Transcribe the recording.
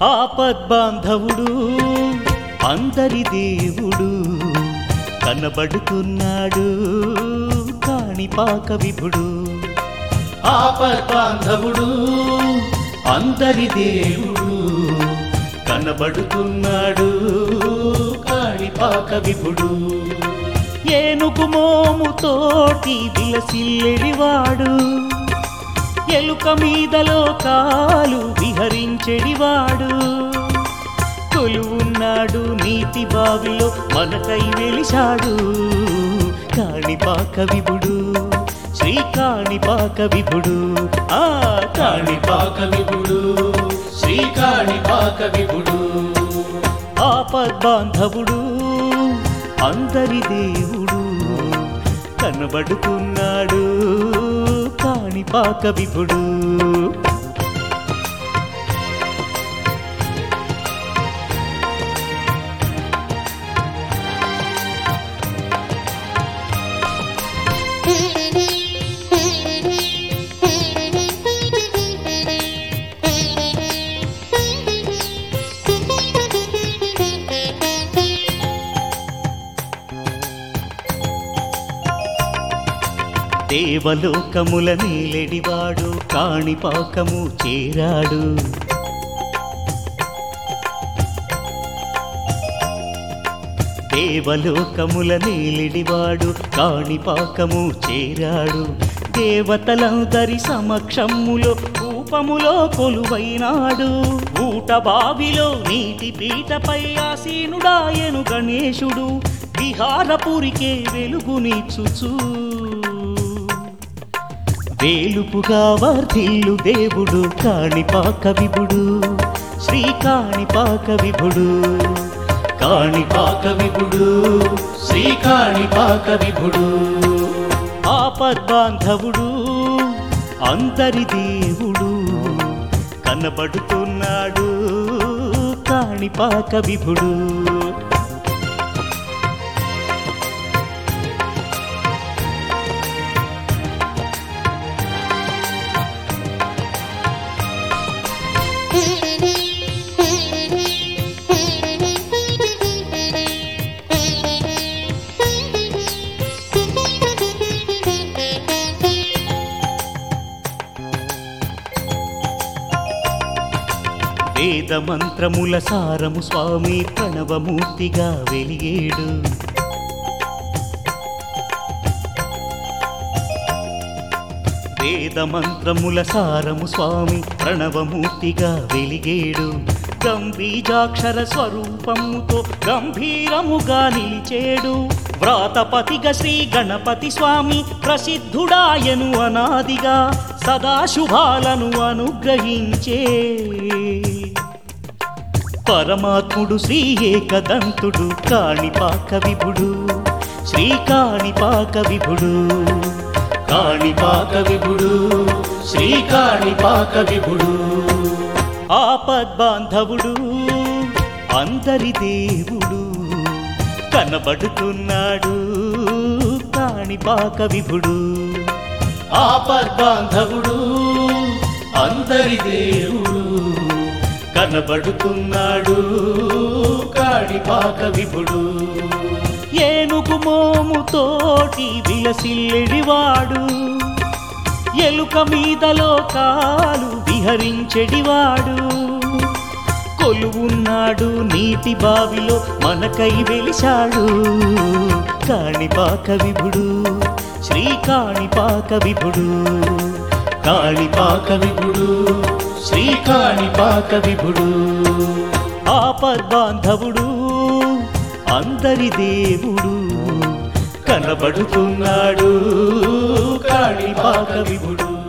ఆపద్బాంధవుడు అందరి దేవుడు కనబడుతున్నాడు కాణిపాక విభుడు ఆపద్బాంధవుడు అందరి దేవుడు కనబడుతున్నాడు కాణిపాక విభుడు ఏనుగు మోముతోటి విలసిల్లెడివాడు ఎలుక మీదలో కాలు విహరించెడివాడు కొలువున్నాడు నీటి బావిలో మనకై వెలిశాడు కాణిపాక విభుడు శ్రీ కాణిపాక విభుడు ఆ కాణిపాక విభుడు శ్రీ కాణిపాక విభుడు ఆపద్బాంధవుడు అందరి దేవుడు కనబడుతున్నాడు కాణిపాక విభుడు దేవలోకముల నీలెడివాడు కాణిపాకము చేరాడు దేవలోకముల నీలిడివాడు కాణిపాకము చేరాడు దేవతలందరి సమక్షములో రూపములో కొలువైనాడు ఊట బావిలో నీటి పీటపై ఆసీనుడాయను గణేశుడు విహారపురికే వెలుగునిచ్చుచూ వేలుపుగా వర్ధిల్లు దేవుడు కాణిపాక విభుడు శ్రీ కాణిపాక విభుడు కాణిపాక విభుడు శ్రీ కాణిపాక విభుడు ఆపద్బాంధవుడు అందరి దేవుడు కనబడుతున్నాడు కాణిపాక విభుడు వేద మంత్రముల సారము స్వామి ప్రణవమూర్తిగా వెలిగేడు వేద మంత్రముల సారము స్వామి ప్రణవమూర్తిగా వెలిగేడు గంభీజాక్షర స్వరూపముతో గంభీరముగా నిలిచేడు వ్రాతపతిగా శ్రీ గణపతి స్వామి ప్రసిద్ధుడాయను అనాదిగా సదాశుభాలను అనుగ్రహించే పరమాత్ముడు శ్రీ ఏకదంతుడు కాణిపాక విభుడు శ్రీ కాణిపాక విభుడు కాణిపాక విభుడు శ్రీ కాణిపాక విభుడు ఆపద్బాంధవుడు అందరి దేవుడు కనబడుతున్నాడు కాణిపాక విభుడు ఆపద్బాంధవుడు అందరి దేవుడు కనబడుతున్నాడు కాణిపాక విభుడు ఏనుగు మోముతోటి విలసిల్లెడివాడు ఎలుక మీదలో కాలు విహరించెడివాడు కొలువున్నాడు నీటి బావిలో మనకై వెలిశాడు కాణిపాక విభుడు శ్రీ కాణిపాక విభుడు కాణిపాక విభుడు శ్రీ కాణిపాక విభుడు ఆపద్బాంధవుడు అందరి దేవుడు కనబడుతున్నాడు కాణిపాక విభుడు